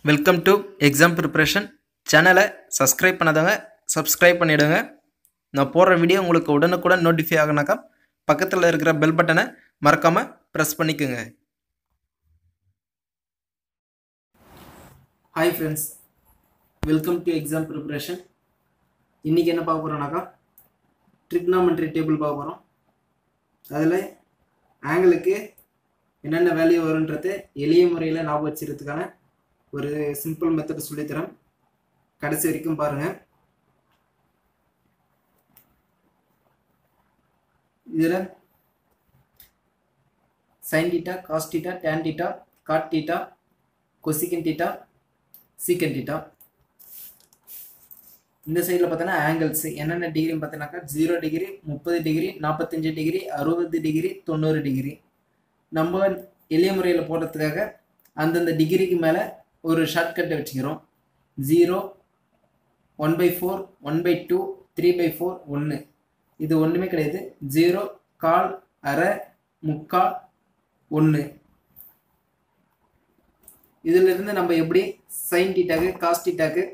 welcome to exam preparation சேனலை subscribe பண்ணாதவங்க subscribe பண்ணிவிடுங்க நான் போடுற வீடியோ உங்களுக்கு உடனுக்குடன் நோட்டிஃபை ஆகினாக்கா பக்கத்தில் இருக்கிற பெல் பட்டனை மறக்காமல் ப்ரெஸ் பண்ணிக்கோங்க hi friends welcome to exam preparation இன்றைக்கி என்ன பார்க்க போகிறோம்னாக்கா ட்ரிக்னாமெண்ட்ரி டேபிள் பார்க்க போகிறோம் அதில் ஆங்கிளுக்கு என்னென்ன வேல்யூ வருன்றது எளிய முறையில் ஞாபகம் வச்சுக்கிறதுக்கான ஒரு சிம்பிள் மெத்தட் சொல்லித்தரேன் கடைசி வரைக்கும் பாருங்கள் இதில் sine theta cos theta tan theta cot theta cosecant theta secant theta இந்த சைடில் பார்த்தோன்னா ஆங்கிள்ஸ் என்னென்ன டிகிரின்னு பார்த்தோன்னாக்கா ஜீரோ டிகிரி முப்பது டிகிரி நாற்பத்தஞ்சு டிகிரி அறுபது டிகிரி தொண்ணூறு டிகிரி நம்ம எளிய முறையில் போடுறதுக்காக அந்தந்த டிகிரிக்கு மேலே ஒரு ஷார்ட்கட்டை வச்சுக்கிறோம் zero one by four one by two three by four ஒன்று இது ஒன்றுமே கிடையாது ஜீரோ கால் அரை முக்கால் ஒன்று இதிலிருந்து நம்ம எப்படி சைன் டீட்டாக்கு காஸ் டீட்டாக்கு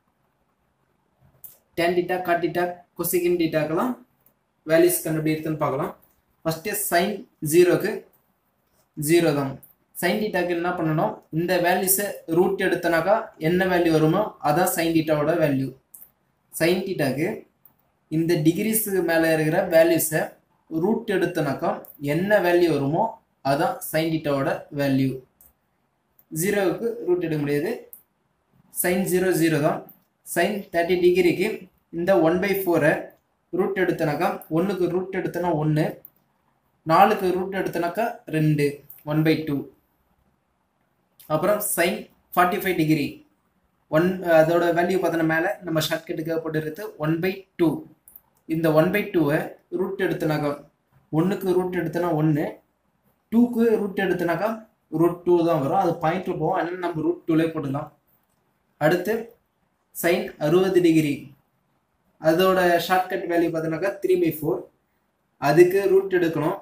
tan theta cot theta cosecant டீட்டாக்கெல்லாம் வேல்யூஸ் கண்டுபிடிக்கிறதுன்னு பார்க்கலாம் ஃபஸ்ட்டு சைன் ஜீரோக்கு ஜீரோ தான் சைன் டீட்டாக்கு என்ன பண்ணணும் இந்த வேல்யூஸை ரூட் எடுத்தனாக்கா என்ன வேல்யூ வருமோ அதான் சைன் டீட்டாவோட வேல்யூ சைன் டீட்டாக்கு இந்த டிகிரிஸுக்கு மேலே இருக்கிற வேல்யூஸை ரூட் எடுத்தனாக்கா என்ன வேல்யூ வருமோ அதான் சைன் டீட்டாவோட வேல்யூ ஜீரோவுக்கு ரூட் எடுக்க முடியாது சைன் ஜீரோ ஜீரோ தான் சைன் தேர்ட்டி டிகிரிக்கு இந்த ஒன் பை ஃபோரை ரூட் எடுத்தனாக்கா ஒன்றுக்கு ரூட் எடுத்தனா ஒன்று நாலுக்கு ரூட் எடுத்தனாக்கா ரெண்டு ஒன் பை டூ அப்புறம் sine forty five degree one அதோட வேல்யூ பார்த்தோன்னா மேலே நம்ம ஷார்ட்கட்டுக்காக போட்டுருது ஒன் பை டூ இந்த ஒன் பை டூவை ரூட் எடுத்தனாக்கா ஒன்றுக்கு ரூட் எடுத்தனா ஒன்று டூக்கு ரூட் எடுத்தனாக்கா ரூட் டூ தான் வரும் அது பாயிண்ட்டில் போகும் அதனால நம்ம ரூட் டூலே போட்டுக்கலாம் அடுத்து சைன் அறுபது டிகிரி அதோட ஷார்ட்கட் வேல்யூ பார்த்தோன்னாக்கா த்ரீ பை ஃபோர் அதுக்கு ரூட் எடுக்கணும்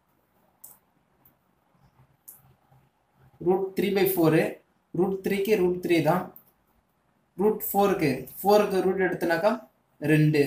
root three by four root த்ரீக்கு ரூட் த்ரீ தான் ரூட் ஃபோருக்கு ஃபோருக்கு ரூட் எடுத்தனாக்கா ரெண்டு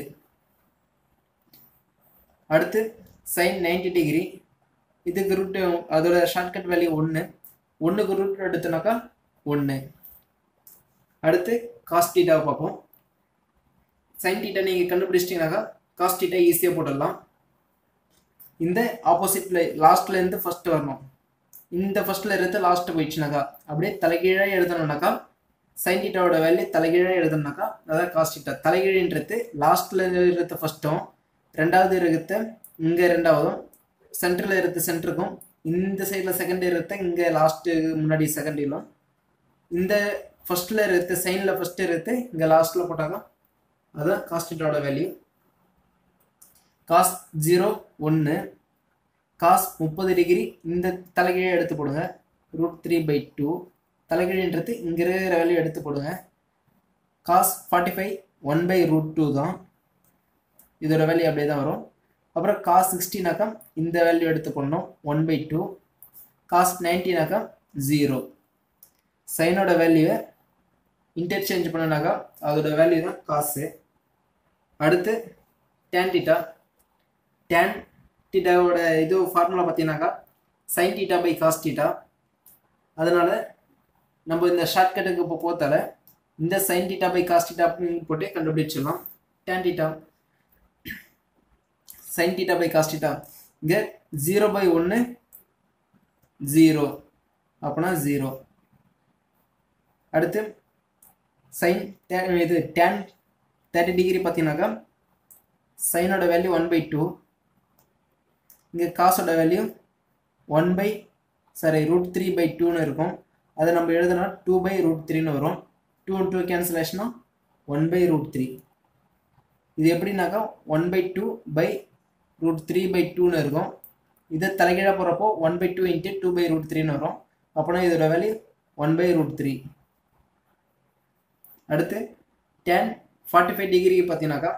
அடுத்து சைன் நைன்டி டிகிரி இதுக்கு ரூட் அதோட ஷார்ட்கட் வேல்யூ ஒன்று ஒன்றுக்கு ரூட் எடுத்தனாக்கா ஒன்று அடுத்து காஸ் டீட்டாவை பார்ப்போம் சைன் டீட்டா நீங்கள் கண்டுபிடிச்சிட்டிங்கனாக்கா காஸ் டீட்டா ஈஸியாக போட்டுடலாம் இந்த ஆப்போசிட்டில் லாஸ்ட்லேருந்து ஃபஸ்ட்டு வரணும் இந்த ஃபஸ்ட்டில் இருந்து லாஸ்ட்டு போயிடுச்சுனாக்கா அப்படியே தலைகீழாக எழுதணும்னாக்கா சைன் டீட்டாவோட வேல்யூ தலைகீழாக எழுதணும்னாக்கா அதான் காஸ் டீட்டா தலைகீழின்றது லாஸ்ட்டில் இருக்கிறது ஃபஸ்ட்டும் ரெண்டாவது இருக்கிறத இங்கே ரெண்டாவதும் சென்டரில் இருக்கிறது சென்டருக்கும் இந்த சைடில் செகண்ட் இருக்கிறத இங்கே லாஸ்ட்டு முன்னாடி செகண்டிலும் இந்த ஃபஸ்ட்டில் இருக்கிறது சைனில் ஃபஸ்ட்டு இருக்கிறது இங்கே லாஸ்ட்டில் போட்டாக்கா அதுதான் காஸ் டீட்டாவோட வேல்யூ காஸ் ஜீரோ ஒன்று காஸ் முப்பது டிகிரி இந்த தலைகீழே எடுத்து போடுங்க ரூட் த்ரீ பை டூ தலைகீழின்றது இங்கே இருக்கிற வேல்யூ எடுத்து போடுங்க cos forty five one by root two தான் இதோட வேல்யூ அப்படியே தான் வரும் அப்புறம் காஸ் சிக்ஸ்டினாக்கா இந்த வேல்யூ எடுத்து போடணும் ஒன் பை டூ காஸ் நைன்டினாக்கா ஜீரோ சைனோட வேல்யூவை இன்டர்சேஞ்ச் பண்ணினாக்கா அதோட வேல்யூ தான் காசு அடுத்து டேன் டீட்டா டேன் டீட்டாவோட இது ஃபார்முலா பார்த்தீங்கன்னாக்கா sine theta by cos theta அதனால் நம்ம இந்த ஷார்ட்கட்டுக்கு இப்போ போத்தால இந்த sine theta by cos theta அப்படின்னு போட்டு கண்டுபிடிச்சிடலாம் tan theta sine theta by cos theta இங்கே ஜீரோ பை ஒன்று ஜீரோ அப்படின்னா ஜீரோ அடுத்து சைன் இது டேன் தேர்ட்டி டிகிரி பார்த்தீங்கன்னாக்கா சைனோட வேல்யூ ஒன் பை டூ இங்கே காசோட value one by sorry root three by டூன்னு இருக்கும் அதை நம்ம எழுதுனா டூ பை ரூட் த்ரீன்னு வரும் டூ டூ கேன்சலேஷனா ஒன் பை ரூட் த்ரீ இது எப்படின்னாக்கா one by two by root three by டூன்னு இருக்கும் இதை தலைகீழாக போகிறப்போ one by two into two by root த்ரீன்னு வரும் அப்போனா இதோட value one by root three அடுத்து டென் ஃபார்ட்டி ஃபைவ் டிகிரி பார்த்தீங்கன்னாக்கா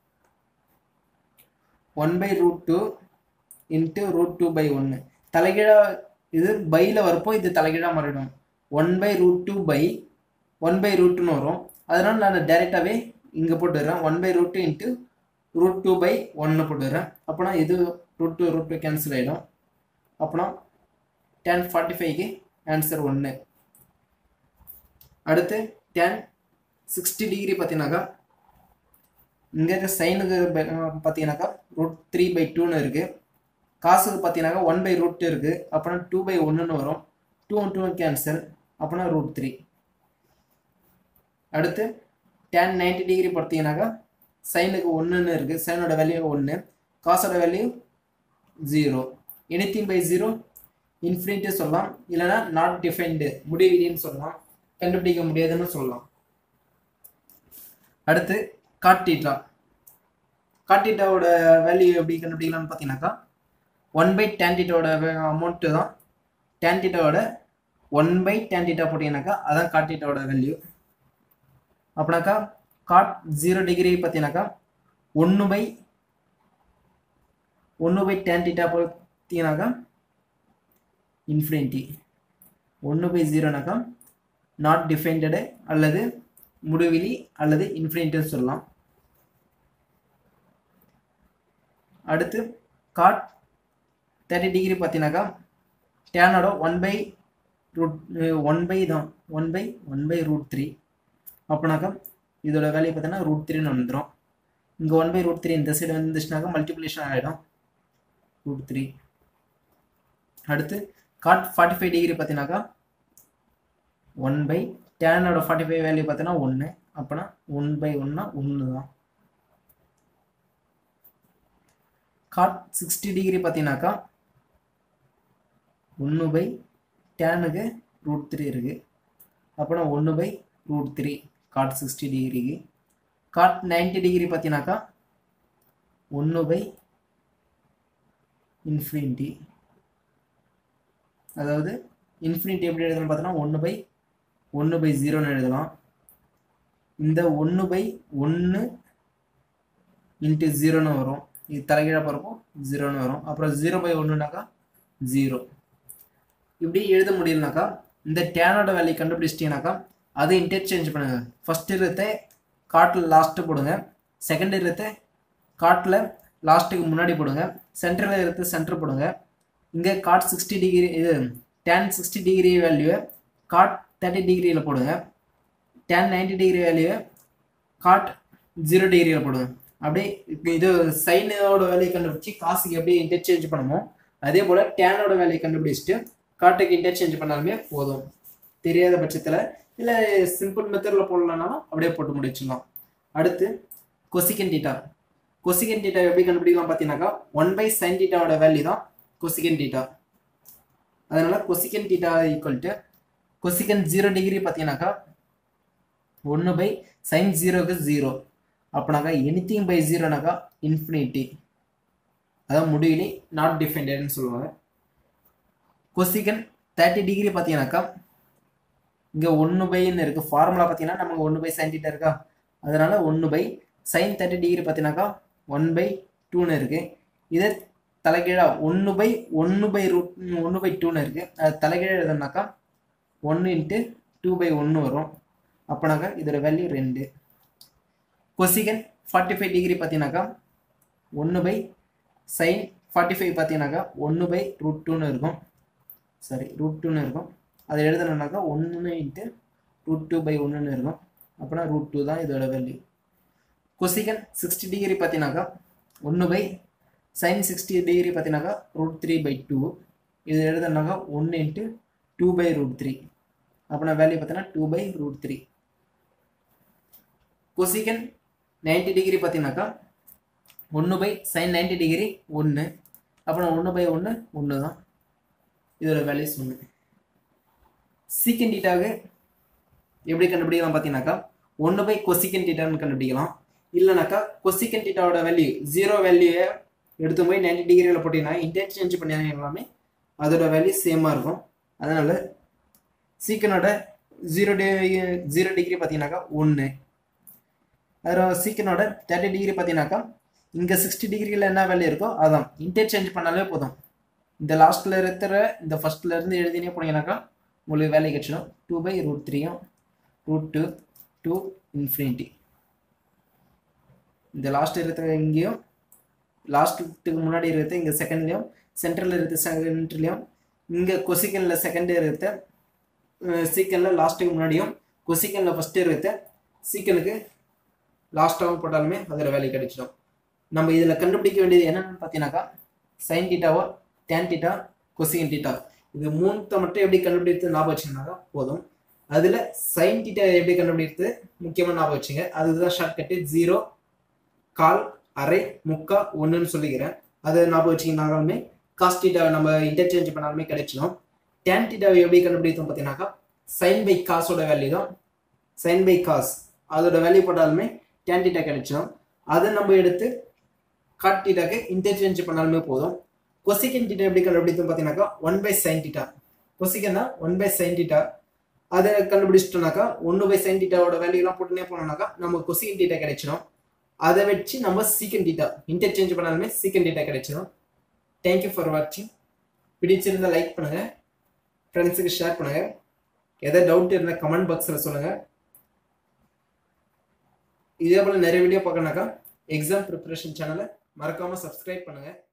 one by root two into root two by ஒன்று தலைகீழாக இது பையில் வரப்போ இது தலைகீழாக மாறிடும் one by root two by one by ரூட்னு வரும் அதனால் நான் டேரெக்டாகவே இங்கே போட்டுடுறேன் one by root into root two by ஒன்று போட்டுடுறேன் அப்போனா இது root two root two cancel ஆகிடும் அப்போனா டென் ஃபார்ட்டி ஃபைவ்க்கு ஆன்சர் ஒன்று அடுத்து டென் சிக்ஸ்டி டிகிரி பார்த்தீங்கன்னாக்கா இங்கே இருக்க சைனுக்கு பார்த்தீங்கன்னாக்கா ரூட் த்ரீ பை டூன்னு இருக்குது காசுக்கு பார்த்தீங்கன்னாக்கா ஒன் பை ரூட் இருக்குது அப்போனா டூ பை ஒன்றுன்னு வரும் டூ ஒன் டூ கேன்சல் அப்போனா ரூட் த்ரீ அடுத்து டென் நைன்டி டிகிரி பார்த்தீங்கன்னாக்கா சைனுக்கு ஒன்றுன்னு இருக்குது சைனோட வேல்யூ ஒன்று காசோட value zero anything by zero infinity சொல்லலாம் இல்லைனா நாட் டிஃபைன்டு முடிவிலின்னு சொல்லலாம் கண்டுபிடிக்க முடியாதுன்னு சொல்லலாம் அடுத்து காட்டீட்டா காட்டீட்டாவோட வேல்யூ எப்படி கண்டுபிடிக்கலாம்னு பார்த்தீங்கன்னாக்கா ஒன் பை டேன்டிட்டாவோட அமௌண்ட்டு தான் டேன்டிட்டாவோட ஒன் பை டேன்டிட்டா போட்டிங்கனாக்கா அதான் காட்டீட்டாவோட வேல்யூ அப்படின்னாக்கா காட் ஜீரோ டிகிரி பார்த்தீங்கன்னாக்கா ஒன்று பை ஒன்று பை டேன்டிட்டா பார்த்தீங்கன்னாக்கா இன்ஃபினிட்டி ஒன்று பை ஜீரோனாக்கா நாட் டிஃபைன்டு அல்லது முடிவிலி அல்லது இன்ஃபினிட்டின்னு சொல்லலாம் அடுத்து காட் தேர்ட்டி டிகிரி பார்த்தீங்கன்னாக்கா டேனோட one by root one by தான் one by one by root three அப்படின்னாக்கா இதோட வேல்யூ பார்த்தீங்கன்னா ரூட் த்ரீன்னு வந்துடும் இங்கே ஒன் பை ரூட் த்ரீ இந்த சைடு வந்துச்சுனாக்கா மல்டிப்ளிகேஷன் ஆகிடும் ரூட் த்ரீ அடுத்து காட் ஃபார்ட்டி ஃபைவ் டிகிரி பார்த்தீங்கன்னாக்கா ஒன் பை டேனோட ஃபார்ட்டி ஃபைவ் வேல்யூ பார்த்தீங்கன்னா ஒன்று அப்போனா ஒன் பை ஒன்னா ஒன்று தான் காட் சிக்ஸ்டி டிகிரி பார்த்தீங்கன்னாக்கா ஒன்று பை டேனுக்கு ரூட் த்ரீ இருக்குது அப்போனா ஒன்று by root three cot sixty டிகிரிக்கு காட் நைன்டி டிகிரி பார்த்தீங்கன்னாக்கா ஒன்று பை இன்ஃபினிட்டி அதாவது இன்ஃபினிட்டி எப்படி எழுதணும் பார்த்தோன்னா ஒன்று பை ஒன்று பை ஜீரோன்னு எழுதலாம் இந்த ஒன்று பை ஒன்று இன்ட்டு ஜீரோன்னு வரும் இது தலைகீழாக போகிறப்போ ஜீரோன்னு வரும் அப்புறம் ஜீரோ பை ஒன்றுனாக்கா ஜீரோ இப்படி எழுத முடியலனாக்கா இந்த டேனோட வேல்யூ கண்டுபிடிச்சிட்டிங்கனாக்கா அதை இன்டர்சேஞ்ச் பண்ணுங்க ஃபர்ஸ்ட் இருத்தை காட்டில் லாஸ்ட்டு போடுங்க செகண்ட் இருத்தை காட்டில் லாஸ்ட்டுக்கு முன்னாடி போடுங்க சென்டரில் இருத்து சென்டர் போடுங்க இங்கே காட் சிக்ஸ்டி டிகிரி இது டேன் சிக்ஸ்டி டிகிரி வேல்யூவை காட் தேர்ட்டி டிகிரியில் போடுங்க டேன் நைன்டி டிகிரி வேல்யூவை காட் ஜீரோ டிகிரியில் போடுங்க அப்படியே இது சைனோட வேலையை கண்டுபிடிச்சி காசுக்கு எப்படி இன்டர்சேஞ்ச் பண்ணுமோ அதே போல் டேனோட வேலையை கண்டுபிடிச்சிட்டு காட்டுக்கு இன்டர்சேஞ்ச் பண்ணாலுமே போதும் தெரியாத பட்சத்தில் இல்லை சிம்பிள் மெத்தடில் போடலனாலும் அப்படியே போட்டு முடிச்சிடலாம் அடுத்து கொசிகன் டீட்டா கொசிகன் டீட்டா எப்படி கண்டுபிடிக்கலாம் பார்த்தீங்கன்னாக்கா ஒன் பை சைன் டீட்டாவோட வேல்யூ தான் கொசிகன் டீட்டா அதனால cosecant theta equal to cosecant zero degree பார்த்தீங்கன்னாக்கா ஒன்று பை சைன் ஜீரோக்கு ஜீரோ அப்போனாக்கா எனித்திங் பை ஜீரோனாக்கா இன்ஃபினிட்டி அதான் முடிவிலி நாட் டிஃபைன்டுன்னு சொல்லுவாங்க கொசிகன் தேர்ட்டி டிகிரி பார்த்தீங்கன்னாக்கா இங்கே ஒன்று பைன்னு இருக்குது ஃபார்முலா பார்த்தீங்கன்னா நமக்கு ஒன்று பை சைன் டீட்டா இருக்கா அதனால ஒன்று பை சைன் தேர்ட்டி டிகிரி பார்த்தீங்கன்னாக்கா ஒன் பை டூன்னு இருக்குது இதே தலைகீழாக ஒன்று பை ஒன்று பை ரூட் ஒன்று பை டூன்னு இருக்குது அது தலைகீழாக எழுதுனாக்கா ஒன்று இன்ட்டு டூ பை ஒன்று வரும் அப்போனாக்கா இதோட வேல்யூ ரெண்டு கொசிகன் ஃபார்ட்டி ஃபைவ் டிகிரி பார்த்தீங்கன்னாக்கா ஒன்று பை சைன் ஃபார்ட்டி ஃபைவ் பார்த்தீங்கன்னாக்கா ஒன்று பை ரூட் டூன்னு இருக்கும் சாரி ரூட் டூன்னு இருக்கும் அதை எழுதணுன்னாக்கா ஒன்று இன்ட்டு ரூட் டூ பை ஒன்றுன்னு இருக்கும் அப்போனா ரூட் டூ தான் இதோட வேல்யூ கொசிகன் சிக்ஸ்டி டிகிரி பார்த்தீங்கன்னாக்கா ஒன்று பை சைன் சிக்ஸ்டி டிகிரி பார்த்தீங்கன்னாக்கா ரூட் த்ரீ பை டூ இது எழுதுனாக்கா ஒன்று into two by root three அப்போனா வேல்யூ பார்த்தீங்கன்னா two by root three cosecant ninety degree பார்த்தீங்கன்னாக்கா ஒன்று பை சைன் நைன்டி டிகிரி ஒன்று அப்புறம் ஒன்று பை ஒன்று ஒன்று தான் இதோட வேல்யூஸ் ஒன்று சீக்கன் டீட்டாவுக்கு எப்படி கண்டுபிடிக்கலாம் பார்த்தீங்கன்னாக்கா ஒன்று பை கொசிக்கன் டீட்டான்னு கண்டுபிடிக்கலாம் இல்லைனாக்கா கொசிக்கன் டீட்டாவோட வேல்யூ ஜீரோ வேல்யூவை எடுத்து போய் நைன்டி டிகிரியில் போட்டிங்கன்னா இன்டர்சேஞ்ச் பண்ணி எல்லாமே அதோட வேல்யூ சேமாக இருக்கும் அதனால் சீக்கனோட ஜீரோ டி ஜீரோ டிகிரி பார்த்தீங்கன்னாக்கா ஒன்று அதில் சீக்கனோட தேர்ட்டி டிகிரி பார்த்தீங்கன்னாக்கா இங்கே சிக்ஸ்டி டிகிரியில் என்ன வேல்யூ இருக்கோ அதான் இன்டர்சேஞ்ச் பண்ணாலே போதும் இந்த லாஸ்ட்டில் இருக்கிற இந்த ஃபஸ்ட்டில் இருந்து எழுதினே போனீங்கன்னாக்கா உங்களுக்கு வேலை கிடச்சிடும் டூ பை ரூட் த்ரீயும் ரூட் டூ டூ இன்ஃபினிட்டி இந்த லாஸ்ட் இருக்கிற இங்கேயும் லாஸ்ட்டுக்கு முன்னாடி இருக்கிறது இங்கே செகண்ட்லேயும் சென்டரில் இருக்கிற செகண்ட்லேயும் இங்கே கொசிக்கனில் செகண்ட் இருக்கிறத சீக்கனில் லாஸ்ட்டுக்கு முன்னாடியும் கொசிக்கனில் ஃபஸ்ட்டு இருக்கிறத சீக்கனுக்கு லாஸ்ட்டாகவும் போட்டாலுமே அதோட வேல்யூ கிடைச்சிடும் நம்ம இதில் கண்டுபிடிக்க வேண்டியது என்னென்னு பார்த்தீங்கன்னாக்கா சைன் டீட்டாவோ டேன் டீட்டா கொசிகன் டீட்டா இது மூணுத்தை மட்டும் எப்படி கண்டுபிடித்து ஞாபகம் வச்சுனாக்கா போதும் அதில் சைன் டீட்டா எப்படி கண்டுபிடிக்கிறது முக்கியமாக ஞாபகம் வச்சுங்க அதுதான் ஷார்ட்கட்டு ஜீரோ கால் அரை முக்கா ஒன்றுன்னு சொல்லிக்கிறேன் அதை ஞாபகம் வச்சிங்கனாலுமே காஸ் டீட்டாவை நம்ம இன்டர்சேஞ்ச் பண்ணாலுமே கிடைச்சிடும் டேன் டீட்டாவை எப்படி கண்டுபிடித்தோம் பார்த்தீங்கன்னாக்கா சைன் பை காசோட வேல்யூ தான் சைன் பை காஸ் அதோட வேல்யூ போட்டாலுமே டேன் டீட்டா கிடைச்சிடும் அதை நம்ம எடுத்து காட் டீட்டாக்கு இன்டர்சேஞ்ச் பண்ணாலுமே போதும் கொசிகன் டீட்டா எப்படி கண்டுபிடித்தோம் பார்த்தீங்கன்னாக்கா one by sine theta cosecant தான் ஒன் பை சைன் டீட்டா அதை கண்டுபிடிச்சிட்டோம்னாக்கா ஒன்று பை சைன் டீட்டாவோட வேல்யூலாம் போட்டுனே போனோம்னாக்கா நமக்கு கொசிகன் டீட்டா கிடைச்சிடும் அதை வச்சு நம்ம சீக்கன் டீட்டா இன்டர்சேஞ்ச் பண்ணாலுமே சீக்கன் டீட்டா கிடைச்சிடும் தேங்க்யூ ஃபார் வாட்சிங் பிடிச்சிருந்தா லைக் பண்ணுங்க ஃப்ரெண்ட்ஸுக்கு ஷேர் பண்ணுங்க எதாவது டவுட் இருந்தால் கமெண்ட் பாக்ஸில் சொல்லுங்க இதே போல் நிறைய வீடியோ பார்க்கணாக்கா எக்ஸாம் ப்ரிப்பரேஷன் சேனலை மறக்காமல் சப்ஸ்கிரைப் பண்ணுங்கள்